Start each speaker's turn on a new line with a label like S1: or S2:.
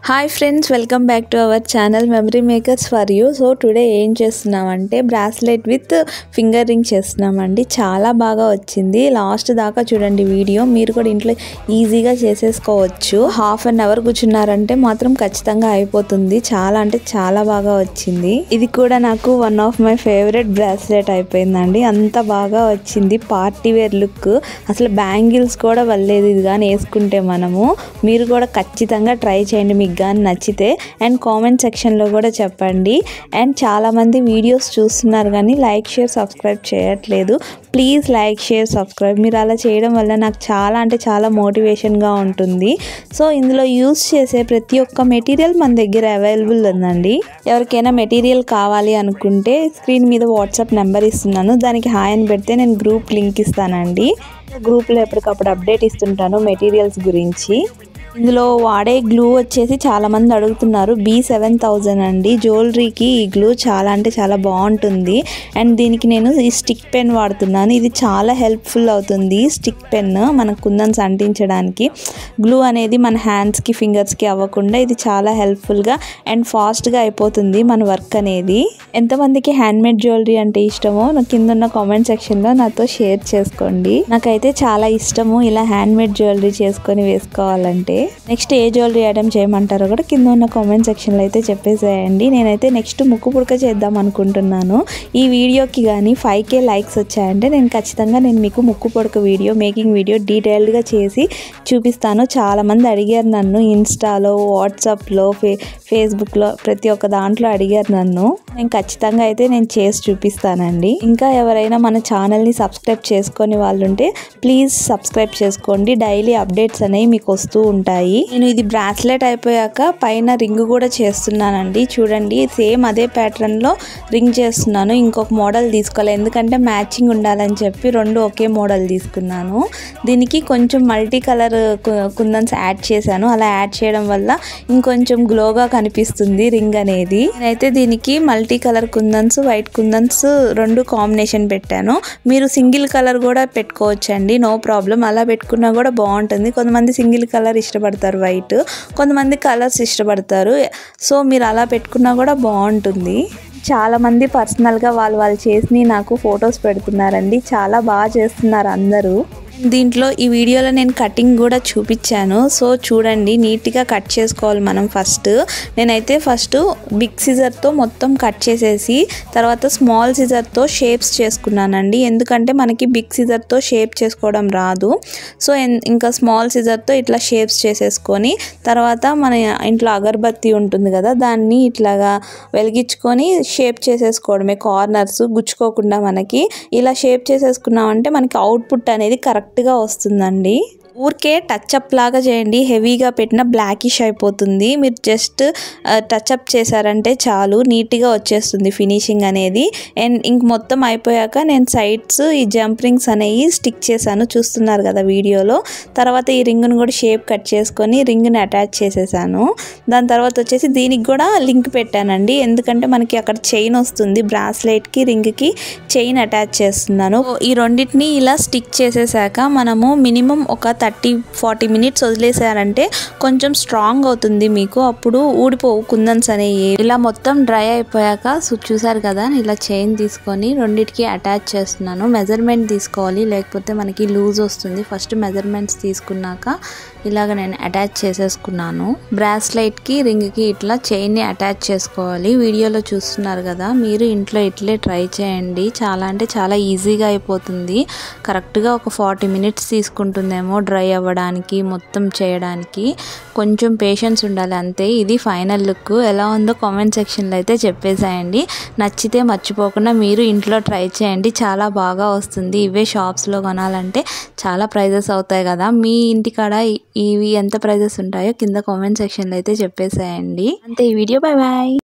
S1: hi friends welcome back to our channel Memory Makers for you so today ఏం చేస్తున్నామంటే bracelet with finger ring చేస్తున్నామండి చాలా బాగా వచ్చింది లాస్ట్ దాకా చూడండి వీడియో మీరు కూడా ఇంట్లో ఈజీగా చేసేసుకోవచ్చు హాఫ్ అన్ అవర్ కూర్చున్నారంటే మాత్రం ఖచ్చితంగా అయిపోతుంది చాలా అంటే చాలా బాగా వచ్చింది ఇది కూడా నాకు one of my favourite bracelet అయిపోయిందండి అంత బాగా వచ్చింది పార్టీ వేర్ లుక్ అసలు బ్యాంగిల్స్ కూడా వల్లేదు ఇది కానీ వేసుకుంటే మనము మీరు కూడా ఖచ్చితంగా ట్రై చేయండి మీకు కానీ నచ్చితే అండ్ కామెంట్ సెక్షన్లో కూడా చెప్పండి అండ్ చాలామంది వీడియోస్ చూస్తున్నారు కానీ లైక్ షేర్ సబ్స్క్రైబ్ చేయట్లేదు ప్లీజ్ లైక్ షేర్ సబ్స్క్రైబ్ మీరు అలా చేయడం వల్ల నాకు చాలా అంటే చాలా మోటివేషన్గా ఉంటుంది సో ఇందులో యూస్ చేసే ప్రతి ఒక్క మెటీరియల్ మన దగ్గర అవైలబుల్ ఉందండి ఎవరికైనా మెటీరియల్ కావాలి అనుకుంటే స్క్రీన్ మీద వాట్సాప్ నెంబర్ ఇస్తున్నాను దానికి హాయ్ అని పెడితే నేను గ్రూప్ లింక్ ఇస్తానండి గ్రూప్లో ఎప్పటికప్పుడు అప్డేట్ ఇస్తుంటాను మెటీరియల్స్ గురించి ఇందులో వాడే గ్లూ వచ్చేసి చాలా మంది అడుగుతున్నారు బీ సెవెన్ థౌజండ్ అండి జ్యువెలరీకి ఈ గ్లూ చాలా అంటే చాలా బాగుంటుంది అండ్ దీనికి నేను ఈ స్టిక్ పెన్ వాడుతున్నాను ఇది చాలా హెల్ప్ఫుల్ అవుతుంది స్టిక్ పెన్ మన కుందన్స్ అంటించడానికి గ్లూ అనేది మన హ్యాండ్స్కి ఫింగర్స్కి అవ్వకుండా ఇది చాలా హెల్ప్ఫుల్గా అండ్ ఫాస్ట్గా అయిపోతుంది మన వర్క్ అనేది ఎంతమందికి హ్యాండ్మేడ్ జ్యువెలరీ అంటే ఇష్టమో నాకు కింద ఉన్న కామెంట్ సెక్షన్లో నాతో షేర్ చేసుకోండి నాకైతే చాలా ఇష్టము ఇలా హ్యాండ్మేడ్ జ్యువెలరీ చేసుకొని వేసుకోవాలంటే నెక్స్ట్ ఏ జ్యువెలరీ ఐటమ్ చేయమంటారో కూడా కింద ఉన్న కామెంట్ సెక్షన్లో అయితే చెప్పేసేయండి నేనైతే నెక్స్ట్ ముక్కు పుడక చేద్దాం అనుకుంటున్నాను ఈ వీడియోకి కానీ ఫైవ్ కే లైక్స్ వచ్చాయంటే నేను ఖచ్చితంగా నేను మీకు ముక్కు పుడక వీడియో మేకింగ్ వీడియో డీటెయిల్డ్గా చేసి చూపిస్తాను చాలామంది అడిగారు నన్ను ఇన్స్టాలో వాట్సాప్లో ఫే ఫేస్బుక్లో ప్రతి ఒక్క దాంట్లో అడిగారు నన్ను నేను ఖచ్చితంగా అయితే నేను చేసి చూపిస్తానండి ఇంకా ఎవరైనా మన ఛానల్ని సబ్స్క్రైబ్ చేసుకొని వాళ్ళు ఉంటే ప్లీజ్ సబ్స్క్రైబ్ చేసుకోండి డైలీ అప్డేట్స్ అనేవి మీకు వస్తూ ఉంటాయి నేను ఇది బ్రాస్లెట్ అయిపోయాక పైన రింగ్ కూడా చేస్తున్నానండి చూడండి సేమ్ అదే ప్యాటర్న్లో రింగ్ చేస్తున్నాను ఇంకొక మోడల్ తీసుకోవాలి ఎందుకంటే మ్యాచింగ్ ఉండాలని చెప్పి రెండు ఒకే మోడల్ తీసుకున్నాను దీనికి కొంచెం మల్టీ కలర్ కుందన్స్ యాడ్ చేశాను అలా యాడ్ చేయడం వల్ల ఇంకొంచెం గ్లోగా కనిపిస్తుంది రింగ్ అనేది నేనైతే దీనికి multi colour kundans white kundans రెండు కాంబినేషన్ పెట్టాను మీరు సింగిల్ కలర్ కూడా పెట్టుకోవచ్చండి నో ప్రాబ్లం అలా పెట్టుకున్నా కూడా బాగుంటుంది కొంతమంది సింగిల్ కలర్ ఇష్టపడతారు వైట్ కొంతమంది కలర్స్ ఇష్టపడతారు సో మీరు అలా పెట్టుకున్నా కూడా బాగుంటుంది చాలామంది పర్సనల్గా వాళ్ళు వాళ్ళు చేసి నాకు ఫొటోస్ పెడుతున్నారండి చాలా బాగా చేస్తున్నారు అందరూ దీంట్లో ఈ వీడియోలో నేను కటింగ్ కూడా చూపించాను సో చూడండి నీట్గా కట్ చేసుకోవాలి మనం ఫస్ట్ నేనైతే ఫస్ట్ బిగ్ సిజర్తో మొత్తం కట్ చేసేసి తర్వాత స్మాల్ సిజర్తో షేప్స్ చేసుకున్నానండి ఎందుకంటే మనకి బిగ్ సిజర్తో షేప్ చేసుకోవడం రాదు సో ఇంకా స్మాల్ సిజర్తో ఇట్లా షేప్స్ చేసేసుకొని తర్వాత మన ఇంట్లో అగరబత్తి ఉంటుంది కదా దాన్ని ఇట్లాగా వెలిగించుకొని షేప్ చేసేసుకోవడమే కార్నర్స్ గుచ్చుకోకుండా మనకి ఇలా షేప్ చేసేసుకున్నామంటే మనకి అవుట్పుట్ అనేది కరెక్ట్గా వస్తుందండి ఊరికే టచ్అప్ లాగా చేయండి హెవీగా పెట్టిన బ్లాకిష్ అయిపోతుంది మీరు జస్ట్ టచ్అప్ చేశారంటే చాలు నీట్గా వచ్చేస్తుంది ఫినిషింగ్ అనేది అండ్ ఇంక మొత్తం అయిపోయాక నేను సైడ్స్ ఈ జంప్ రింగ్స్ అనేవి స్టిక్ చేశాను చూస్తున్నారు కదా వీడియోలో తర్వాత ఈ రింగ్ను కూడా షేప్ కట్ చేసుకొని రింగ్ని అటాచ్ చేసేసాను దాని తర్వాత వచ్చేసి దీనికి కూడా లింక్ పెట్టానండి ఎందుకంటే మనకి అక్కడ చైన్ వస్తుంది బ్రాస్లెట్కి రింగ్కి చైన్ అటాచ్ చేస్తున్నాను ఈ రెండింటిని ఇలా స్టిక్ చేసేసాక మనము మినిమం ఒక థర్టీ ఫార్టీ మినిట్స్ వదిలేసారంటే కొంచెం స్ట్రాంగ్ అవుతుంది మీకు అప్పుడు ఊడిపోవు కుందన్స్ అనేవి ఇలా మొత్తం డ్రై అయిపోయాక చూసారు కదా ఇలా చైన్ తీసుకొని రెండింటికి అటాచ్ చేస్తున్నాను మెజర్మెంట్ తీసుకోవాలి లేకపోతే మనకి లూజ్ వస్తుంది ఫస్ట్ మెజర్మెంట్స్ తీసుకున్నాక ఇలాగ నేను అటాచ్ చేసేసుకున్నాను బ్రాస్లైట్కి రింగ్కి ఇట్లా చైన్ని అటాచ్ చేసుకోవాలి వీడియోలో చూస్తున్నారు కదా మీరు ఇంట్లో ఇట్లే ట్రై చేయండి చాలా అంటే చాలా ఈజీగా అయిపోతుంది కరెక్ట్గా ఒక ఫార్టీ మినిట్స్ తీసుకుంటుందేమో డ్రై అవ్వడానికి మొత్తం చేయడానికి కొంచెం పేషెన్స్ ఉండాలి అంతే ఇది ఫైనల్ లుక్ ఎలా ఉందో కామెంట్ సెక్షన్లో అయితే చెప్పేసేయండి నచ్చితే మర్చిపోకుండా మీరు ఇంట్లో ట్రై చేయండి చాలా బాగా వస్తుంది ఇవే షాప్స్లో కొనాలంటే చాలా ప్రైజెస్ అవుతాయి కదా మీ ఇంటికాడ ఇవి ఎంత ప్రైజెస్ ఉంటాయో కింద కామెంట్ సెక్షన్లో అయితే చెప్పేసేయండి అంతే ఈ వీడియో బాయ్ బాయ్